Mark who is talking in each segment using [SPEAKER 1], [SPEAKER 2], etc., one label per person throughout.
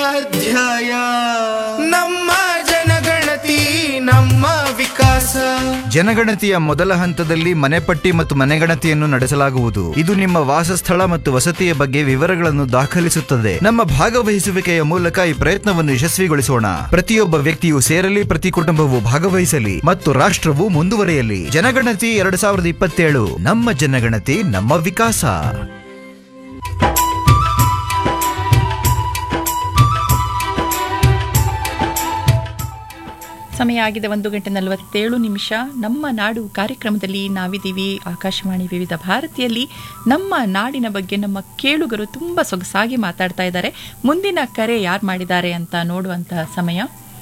[SPEAKER 1] ಅಧ್ಯಾಯ ನಮ್ಮ ಜನಗಣತಿ ನಮ್ಮ ವಿಕಾಸ
[SPEAKER 2] ಜನಗಣತಿಯ ಮೊದಲ ಹಂತದಲ್ಲಿ ಮನೆಪಟ್ಟಿ ಮತ್ತು ಮನೆಗಣತಿಯನ್ನು ನಡೆಸಲಾಗುವುದು ಇದು ನಿಮ್ಮ ವಾಸಸ್ಥಳ ಮತ್ತು ವಸತಿಯ ಬಗ್ಗೆ ವಿವರಗಳನ್ನು ದಾಖಲಿಸುತ್ತದೆ ನಮ್ಮ ಭಾಗವಹಿಸುವಿಕೆಯ ಮೂಲಕ ಈ ಪ್ರಯತ್ನವನ್ನು ಯಶಸ್ವಿಗೊಳಿಸೋಣ ಪ್ರತಿಯೊಬ್ಬ ವ್ಯಕ್ತಿಯು ಸೇರಲಿ ಪ್ರತಿ ಕುಟುಂಬವು ಭಾಗವಹಿಸಲಿ ಮತ್ತು ರಾಷ್ಟ್ರವು ಮುಂದುವರಿಯಲಿ ಜನಗಣತಿ ಎರಡು ಸಾವಿರದ ಇಪ್ಪತ್ತೇಳು ನಮ್ಮ ಜನಗಣತಿ ನಮ್ಮ ವಿಕಾಸ
[SPEAKER 3] ಸಮಯ ಆಗಿದೆ ಒಂದು ಗಂಟೆ ನಲವತ್ತೇಳು ನಿಮಿಷ ನಮ್ಮ ನಾಡು ಕಾರ್ಯಕ್ರಮದಲ್ಲಿ ನಾವಿದ್ದೀವಿ ಆಕಾಶವಾಣಿ ವಿವಿಧ ಭಾರತಿಯಲ್ಲಿ ನಮ್ಮ ನಾಡಿನ ಬಗ್ಗೆ ನಮ್ಮ ಕೇಳುಗರು ತುಂಬ ಸೊಗಸಾಗಿ ಮಾತಾಡ್ತಾ ಇದ್ದಾರೆ ಮುಂದಿನ ಕರೆ ಯಾರು ಮಾಡಿದ್ದಾರೆ ಅಂತ ನೋಡುವಂತಹ ಸಮಯ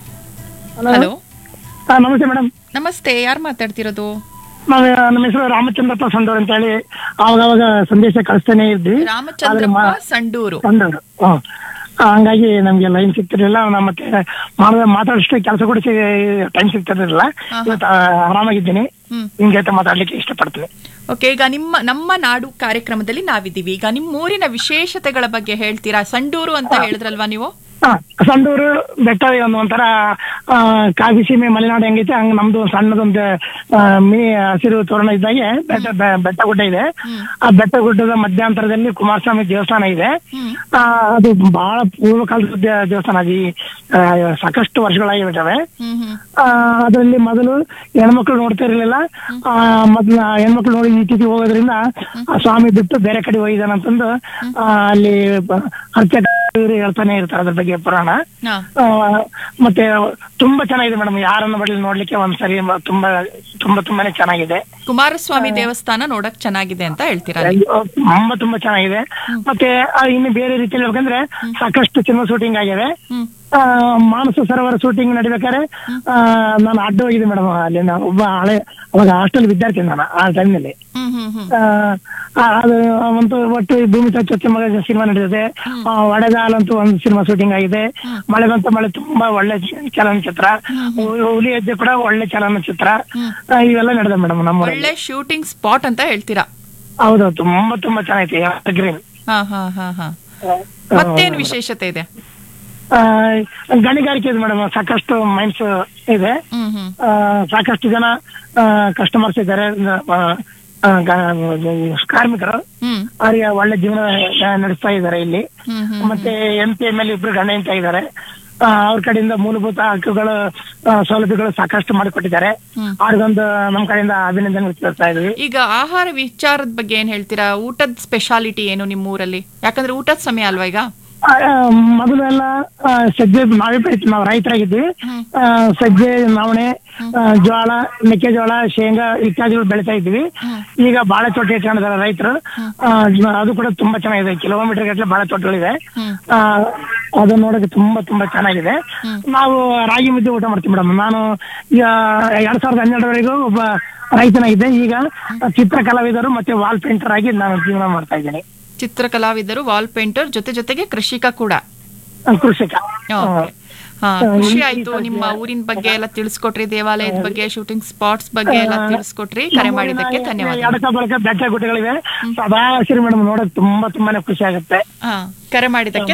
[SPEAKER 3] ಹಲೋ
[SPEAKER 4] ಹಾ, ನಮಸ್ತೆ ಮೇಡಮ್
[SPEAKER 3] ನಮಸ್ತೆ ಯಾರು ಮಾತಾಡ್ತಿರೋದು
[SPEAKER 4] ನಾವು ನಮ್ಮ ಹೆಸರು ರಾಮಚಂದ್ರಪ್ಪ ಸಂಡೂರ್ ಅಂತ ಹೇಳಿ ಅವಾಗ ಅವಾಗ ಸಂದೇಶ ಕಳಿಸ್ತಾನೆ ಇದ್ವಿ ಆದ್ರೆ
[SPEAKER 3] ರಾಮಚಂದ್ರಪ್ಪ
[SPEAKER 4] ಮಾ-
[SPEAKER 3] ಸಂಡೂರು
[SPEAKER 4] ಸಂಡೂರು ಹ್ಮ್. ಹಂಗಾಗಿ ನಮ್ಗೆ ಲೈನ್ ಸಿಗ್ತಿರ್ಲಿಲ್ಲ ನಾವು ಮತ್ತೆ ಮಾಡಿದ ಮಾತಾಡಷ್ಟು ಕೆಲಸ ಕೂಡ ಟೈಮ್ ಸಿಗ್ತಿರ್ಲಿಲ್ಲ ಇವತ್ತು ಆ, ಆರಾಮಾಗಿದ್ದೀನಿ
[SPEAKER 3] ಹ್ಮ್.
[SPEAKER 4] ನಿಮ್ ಜೊತೆ ಮಾತಾಡ್ಲಿಕ್ಕೆ ಇಷ್ಟಪಡ್ತೀನಿ
[SPEAKER 3] ಓಕೆ ಈಗ ನಿಮ್ಮ ನಮ್ಮ ನಾಡು ಕಾರ್ಯಕ್ರಮದಲ್ಲಿ ನಾವಿದ್ದೀವಿ ಈಗ ನಿಮ್ಮ ಊರಿನ ವಿಶೇಷತೆಗಳ ಬಗ್ಗೆ ಹೇಳ್ತೀರಾ ಸಂಡೂರು ಅಂತ ಹೇಳಿದ್ರಲ್ವಾ ನೀವು
[SPEAKER 4] ಹಾ ಸಂಡೂರು ಬೆಟ್ಟ ಒಂದು ಒಂಥರ ಆ, ಕಾಫಿ ಸೀಮೆ ಮಲೆನಾಡು ಹೆಂಗೈತೆ ಹಂಗ ನಮ್ದು ಒಂದು ಸಣ್ಣದೊಂದು ಆ, ಮಿನಿ ಹಸಿರು ತೋರಣ ಇದ್ದಾಗೆ ಬೆಟ್ಟ ಬೆ- ಬೆಟ್ಟ ಗುಡ್ಡ ಇದೆ ಆ ಬೆಟ್ಟ ಗುಡ್ಡದ ಮಧ್ಯಂತರದಲ್ಲಿ ಕುಮಾರಸ್ವಾಮಿ ದೇವಸ್ಥಾನ ಇದೆ ಆ, ಅದು ಬಹಳ ಪೂರ್ವ ಕಾಲದ ದೇ- ದೇವಸ್ಥಾನ ಅದು ಈ, ಆ, ಸಾಕಷ್ಟು ವರ್ಷಗಳಾಗಿಬಿಟ್ಟವೆ
[SPEAKER 3] ಹ್ಮ್ ಹ್ಮ್
[SPEAKER 4] ಆ, ಅದರಲ್ಲಿ ಮೊದಲು ಹೆಣ್ಮಕ್ಳು ನೋಡ್ತಾ ಇರ್ಲಿಲ್ಲ ಆ, ಮೊದ್ಲು ಆ ಹೆಣ್ಮಕ್ಳು ನೋಡಿ ಇತ್ತೀಚೆಗೆ ಹೋಗೋದ್ರಿಂದ ಆ ಸ್ವಾಮಿ ಬಿಟ್ಟು ಬೇರೆ ಕಡೆ ಹೋಗಿದಾನಂತಂದು ಆ, ಅಲ್ಲಿ ಬ- ಅರ್ಚಕ ಇವ್ರು ಹೇಳ್ತಾನೆ ಇರ್ತಾರೆ ಅದ್ರ ಬಗ್ಗೆ ಪುರಾಣ
[SPEAKER 3] ಹಾ
[SPEAKER 4] ಆ, ಮತ್ತೆ ತುಂಬಾ ಚೆನ್ನಾಗಿದೆ ಮೇಡಮ್ ಯಾರನ್ನ ಬರಲಿ ನೋಡ್ಲಿಕ್ಕೆ ಒಂದ್ಸರಿ ಮ- ತುಂಬಾ ತುಂಬಾ ತುಂಬಾನೇ ಚೆನ್ನಾಗಿದೆ
[SPEAKER 3] ಕುಮಾರಸ್ವಾಮಿ ದೇವಸ್ಥಾನ ನೋಡಕ್ ಚೆನ್ನಾಗಿದೆ ಅಂತ ಹೇಳ್ತೀರಾ ಅಲ್ಲಿ.
[SPEAKER 4] ಅಯ್ಯೋ, ತುಂಬಾ ತುಂಬಾ ಚೆನ್ನಾಗಿದೆ ಮತ್ತೆ ಆ, ಇನ್ನು ಬೇರೆ ರೀತಿಯಲ್ಲಿ ಹೇಳ್ಬೇಕಂದ್ರೆ ಸಾಕಷ್ಟು ಸಿನಿಮಾ ಶೂಟಿಂಗ್ ಆಗಿದೆ
[SPEAKER 3] ಹ್ಮ್
[SPEAKER 4] ಆ, ಮಾನಸ ಸರೋವರ ಶೂಟಿಂಗ್ ನಡಿಬೇಕಾದ್ರೆ ಆ, ನಾನು ಅಡ್ಡ ಹೋಗಿದ್ದೆ ಮೇಡಮ್ ಅಲ್ಲಿ ನಾನು ಒಬ್ಬ ಹಳೆ ಅವಾಗ ಹಾಸ್ಟೆಲ್ ವಿದ್ಯಾರ್ಥಿ ನಾನು ಆ ಟೈಮ್ನಲ್ಲಿ
[SPEAKER 3] ಹ್ಮ್ ಹ್ಮ್ ಹ್ಮ್
[SPEAKER 4] ಅದು ಒಂದು ಒಟ್ಟು ಈ ಭೂಮಿ ಚಚ್ಚ ಮಗ ಸಿನಿಮಾ ನಡೆದಿದೆ ಆ, ಒಡೆದಾಲ್ ಅಂತೂ ಒಂದು ಸಿನಿಮಾ ಶೂಟಿಂಗ್ ಆಗಿದೆ ಮಳೆ ಬಂತ ಮಳೆ ತುಂಬಾ ಒಳ್ಳೆ ಚ- ಚಲನಚಿತ್ರ ಹು- ಹುಲಿ ಹೆಜ್ಜೆ ಕೂಡ ಒಳ್ಳೆ ಚಲನಚಿತ್ರ ಆ, ಇವೆಲ್ಲ ನಡೆದ ಮೇಡಮ್ ನಮ್ಮ
[SPEAKER 3] ಒಳ್ಳೆ ಶೂಟಿಂಗ್ ಸ್ಪಾಟ್ ಅಂತ ಹೇಳ್ತೀರಾ
[SPEAKER 4] ಹೌದು ತುಂಬಾ ತುಂಬಾ ಚೆನ್ನಾಗೈತೆ ಗ್ರೀನ್
[SPEAKER 3] ಹಾ ಹಾ ಹಾ ಹಾ ಮತ್ತೇನ್ ವಿಶೇಷತೆ ಇದೆ
[SPEAKER 4] ಗಣಿಗಾರಿಕೆ ಇದೆ ಮೇಡಮ್ ಸಾಕಷ್ಟು ಮೈನ್ಸ್ ಇದೆ
[SPEAKER 3] ಹ್ಮ್ ಹ್ಮ್
[SPEAKER 4] ಆ, ಸಾಕಷ್ಟು ಜನ ಕಸ್ಟಮರ್ಸ್ ಇದ್ದಾರೆ ಆ, ಆ, ಗ- ಕಾರ್ಮಿಕರು
[SPEAKER 3] ಹ್ಮ್
[SPEAKER 4] ಅವರಿಗೆ ಒಳ್ಳೆ ಜೀವನ ಆ, ನಡೆಸ್ತಾ ಇದ್ದಾರೆ ಇಲ್ಲಿ
[SPEAKER 3] ಹ್ಮ್ ಹ್ಮ್
[SPEAKER 4] ಮತ್ತೆ ಎಂ ಪಿ ಎಂ ಎಲ್ ಇಬ್ರು ಗಂಡ ಹೆಂಡ್ತಿ ಇದ್ದಾರೆ ಆ, ಅವ್ರ ಕಡೆಯಿಂದ ಮೂಲಭೂತ ಹಕ್ಕುಗಳು ಆ, ಸೌಲಭ್ಯಗಳು ಸಾಕಷ್ಟು ಮಾಡಿಕೊಟ್ಟಿದ್ದಾರೆ ಅವ್ರಿಗೊಂದು ನಮ್ಮ ಕಡೆಯಿಂದ ಅಭಿನಂದನೆ ವ್ಯಕ್ತಪಡಿಸ್ತಾ ಇದೀವಿ
[SPEAKER 3] ಈಗ ಆಹಾರ ವಿಚಾರದ ಬಗ್ಗೆ ಏನ್ ಹೇಳ್ತೀರಾ ಊಟದ ಸ್ಪೆಷಾಲಿಟಿ ಏನು ನಿಮ್ಮ ಊರಲ್ಲಿ ಯಾಕಂದ್ರೆ ಊಟದ ಸಮಯ ಅಲ್ವಾ ಈಗ
[SPEAKER 4] ಆ, ಆ, ಮೊದಲೆಲ್ಲ ಆ, ಸಜ್ಜೆ ನಾವೇ ಬೆಳಿತೀವಿ ನಾವು ರೈತರಾಗಿದ್ವಿ ಆ, ಸಜ್ಜೆ ನವಣೆ ಆ, ಜೋಳ ಮೆಕ್ಕೆಜೋಳ ಶೇಂಗಾ ಇತ್ಯಾದಿಗಳು ಬೆಳಿತಾ ಇದ್ವಿ ಈಗ ಬಾಳೆ ತೋಟ ಇಟ್ಕೊಂಡಿದ್ದಾರೆ ರೈತರು ಆ, ಜ- ಅದು ಕೂಡ ತುಂಬಾ ಚೆನ್ನಾಗಿದೆ ಕಿಲೋಮೀಟರ್ ಗಟ್ಟಲೆ ಬಾಳೆ ತೋಟಗಳಿದೆ ಆ, ಅದು ನೋಡೋಕೆ ತುಂಬಾ ತುಂಬಾ ಚೆನ್ನಾಗಿದೆ ನಾವು ರಾಗಿ ಮುದ್ದೆ ಊಟ ಮಾಡ್ತೀವಿ ಮೇಡಮ್ ನಾನು ಈಗ ಎರಡ್ ಸಾವಿರದ ಹನ್ನೆರಡರವರೆಗೂ ಒಬ್ಬ ರೈತನಾಗಿದ್ದೆ ಈಗ ಚಿತ್ರ ಕಲಾವಿದರು ಮತ್ತೆ ವಾಲ್ ಪೇಂಟರ್ ಆಗಿ ನಾನು ಜೀವನ ಮಾಡ್ತಾ ಇದ್ದೀನಿ
[SPEAKER 3] ಚಿತ್ರ ಕಲಾವಿದರು ವಾಲ್ ಪೇಂಟರ್ ಜೊತೆ ಜೊತೆಗೆ ಕೃಷಿಕ ಕೂಡ
[SPEAKER 4] ಕೃಷಿಕ
[SPEAKER 3] Okay. ಹಾ ಖುಷಿ ಆಯ್ತು ನಿಮ್ಮ ಊರಿನ ಬಗ್ಗೆ ಎಲ್ಲ ತಿಳಿಸ್ಕೊಟ್ರಿ ದೇವಾಲಯದ ಬಗ್ಗೆ ಶೂಟಿಂಗ್ ಸ್ಪಾಟ್ಸ್ ಬಗ್ಗೆ ಎಲ್ಲ ತಿಳಿಸ್ಕೊಟ್ರಿ ಕರೆ ಮಾಡಿದ್ದಕ್ಕೆ ಧನ್ಯವಾದ
[SPEAKER 4] ಎಡಕ ಬಳಕ ಬೆಟ್ಟ ಗುಡ್ಡಗಳಿವೆ ಸದಾ ಹಸಿರು ಮೇಡಮ್ ನೋಡಕ್ ತುಂಬಾ ತುಂಬಾನೇ ಖುಷಿ ಆಗುತ್ತೆ
[SPEAKER 3] ಹಾ ಕರೆ ಮಾಡಿದ್ದಕ್ಕೆ